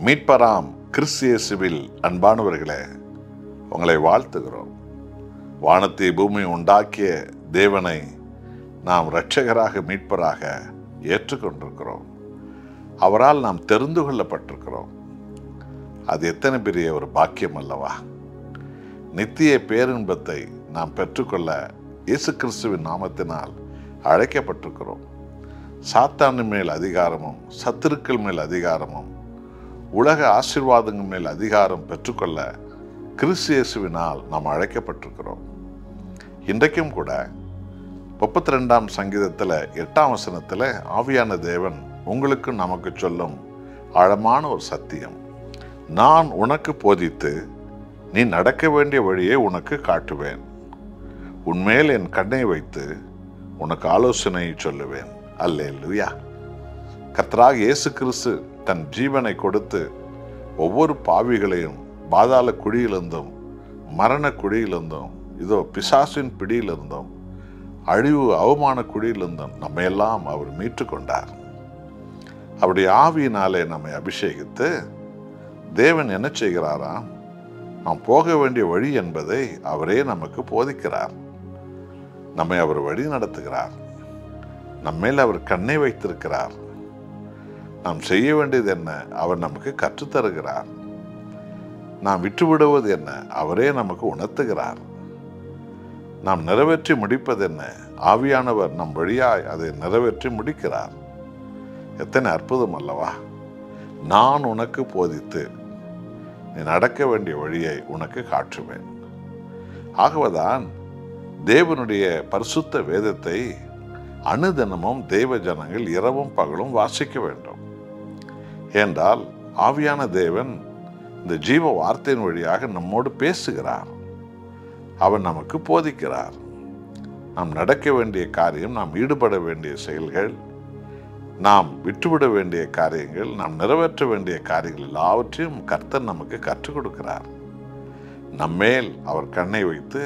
மீட்பராம் கிறிஸ்தியேசுவில் அன்பானவர்களே உங்களை வாழ்த்துகிறோம் வானத்தை பூமி உண்டாக்கிய தேவனை நாம் இரட்சகராக மீட்பராக ஏற்றுக்கொண்டிருக்கிறோம் அவரால் நாம் தெரிந்து கொள்ளப்பட்டிருக்கிறோம் அது எத்தனை பெரிய ஒரு பாக்கியம் அல்லவா நித்திய பேரின்பத்தை நாம் பெற்றுக்கொள்ள இயேசு கிறிஸ்துவின் நாமத்தினால் அழைக்கப்பட்டிருக்கிறோம் சாத்தானின் மேல் அதிகாரமும் சத்துருக்கள் மேல் அதிகாரமும் உலக ஆசீர்வாதங்கள் மேல் அதிகாரம் பெற்றுக்கொள்ள கிறிஸ்து இயேசுவினால் நாம் அழைக்கப்பட்டிருக்கிறோம் இன்றைக்கும் கூட முப்பத்தி ரெண்டாம் சங்கீதத்தில் எட்டாம் வசனத்தில் ஆவியான தேவன் உங்களுக்கு நமக்கு சொல்லும் ஆழமான ஒரு சத்தியம் நான் உனக்கு போதித்து நீ நடக்க வேண்டிய வழியை உனக்கு காட்டுவேன் உன்மேல் என் கண்ணை வைத்து உனக்கு ஆலோசனை சொல்லுவேன் அல்லேலூயா கர்த்தராக இயேசு கிறிஸ்து தன் ஜீவனை கொடுத்து ஒவ்வொரு பாவிகளையும் பாதாள குழியிலிருந்தும் மரண குழியிலிருந்தும் இதோ பிசாசின் பிடியிலிருந்தும் அழிவு அவமான குழியிலிருந்தும் நம்மையெல்லாம் அவர் மீட்டு கொண்டார் அவருடைய ஆவியினாலே நம்மை அபிஷேகித்து தேவன் என்ன செய்கிறாராம் நாம் போக வேண்டிய வழி என்பதை அவரே நமக்கு போதிக்கிறார் நம்மை அவர் வழி நடத்துகிறார் நம்மேல் அவர் கண்ணை வைத்திருக்கிறார் நாம் செய்ய வேண்டியது என்ன அவர் நமக்கு கற்றுத்தருகிறார் நாம் விட்டுவிடுவது என்ன அவரே நமக்கு உணர்த்துகிறார் நாம் நிறைவேற்றி முடிப்பது என்ன ஆவியானவர் நம் வழியாய் அதை நிறைவேற்றி முடிக்கிறார் எத்தனை அற்புதம் அல்லவா நான் உனக்கு போதித்து நீ நடக்க வேண்டிய வழியை உனக்கு காட்டுவேன் ஆகவதான் தேவனுடைய பரிசுத்த வேதத்தை அனுதினமும் தேவ ஜனங்கள் இரவும் பகலும் வாசிக்க வேண்டும் ஏன்றால் ஆவியான தேவன் இந்த ஜீவ வார்த்தையின் வழியாக நம்மோடு பேசுகிறார் அவன் நமக்கு போதிக்கிறார் நாம் நடக்க வேண்டிய காரியம் நாம் ஈடுபட வேண்டிய செயல்கள் நாம் விட்டுவிட வேண்டிய காரியங்கள் நாம் நிறைவேற்ற வேண்டிய காரியங்கள் எல்லாவற்றையும் கர்த்தர் நமக்கு கற்றுக் கொடுக்கிறார் நம்மேல் அவர் கண்ணை வைத்து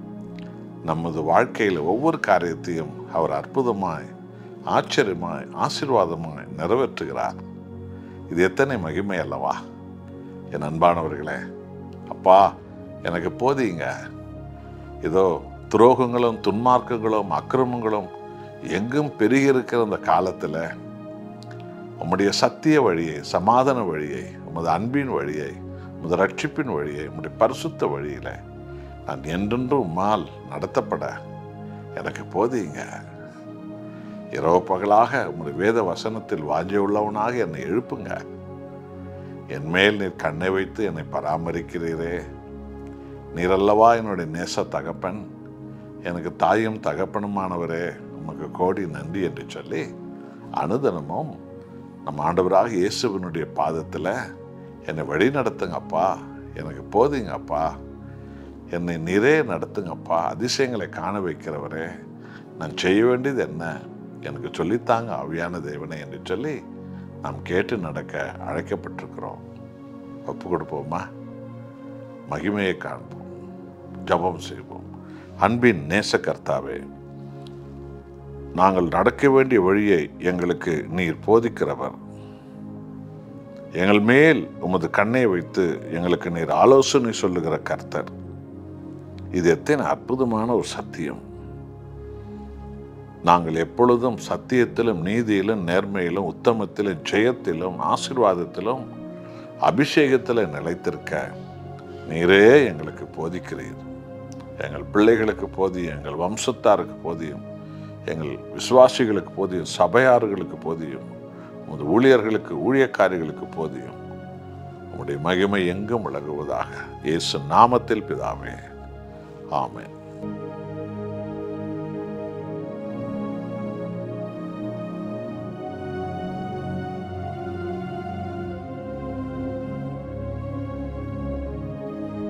நமது வாழ்க்கையில் ஒவ்வொரு காரியத்தையும் அவர் அற்புதமாய் ஆச்சரியமாய் ஆசீர்வாதமாய் நிறைவேற்றுகிறார் இது எத்தனை மகிமை அல்லவா என் அன்பானவர்களே அப்பா எனக்கு போதிங்க இதோ துரோகங்களும் துன்மார்க்கங்களும் அக்கிரமங்களும் எங்கும் பெருகி இருக்கிற அந்த காலத்தில் உம்முடைய சத்திய வழியை சமாதான வழியை உமது அன்பின் வழியை உமது ரட்சிப்பின் வழியை உம்முடைய பரிசுத்த வழியில நான் என்றென்றும் உம்மால் நடத்தப்பட எனக்கு போதிங்க இரவு பகலாக உம்முடைய வேத வசனத்தில் வாஞ்சை உள்ளவனாக என்னை எழுப்புங்க என் மேல் நீர் கண்ணை வைத்து என்னை பராமரிக்கிறீரே நீரல்லவா என்னுடைய நேச தகப்பன் எனக்கு தாயும் தகப்பனுமானவரே உமக்கு கோடி நன்றி என்று சொல்லி அனுதினமும் நம் ஆண்டவராக இயேசுவினுடைய பாதத்தில் என்னை வழி நடத்துங்கப்பா எனக்கு போதுங்கப்பா என்னை நிறைய நடத்துங்கப்பா அதிசயங்களை காண வைக்கிறவரே நான் செய்ய வேண்டியது என்ன எனக்கு சொல்லித்தாங்க ஆவியான தேவனை என்று சொல்லி நாம் கேட்டு நடக்க அழைக்கப்பட்டிருக்கிறோம் ஒப்பு கொடுப்போமா மகிமையை காண்போம் ஜபம் செய்வோம் அன்பின் நேசக்கர்த்தாவே நாங்கள் நடக்க வேண்டிய வழியை எங்களுக்கு நீர் போதிக்கிறவர் எங்கள் மேல் உமது கண்ணை வைத்து எங்களுக்கு நீர் ஆலோசனை சொல்லுகிற கர்த்தர் இது எத்தனை அற்புதமான ஒரு சத்தியம் நாங்கள் எப்பொழுதும் சத்தியத்திலும் நீதியிலும் நேர்மையிலும் உத்தமத்திலும் ஜெயத்திலும் ஆசீர்வாதத்திலும் அபிஷேகத்தில் நிலைத்திருக்க நீரே எங்களுக்கு போதிக்கிறீர் எங்கள் பிள்ளைகளுக்கு போதியும் எங்கள் வம்சத்தாருக்கு போதியும் எங்கள் விசுவாசிகளுக்கு போதியும் சபையார்களுக்கு போதியும் உமது ஊழியர்களுக்கு ஊழியக்காரிகளுக்கு போதியும் உம்முடைய மகிமை எங்கும் விளங்குவதாக இயேசு நாமத்தில் பிதாவே ஆமென்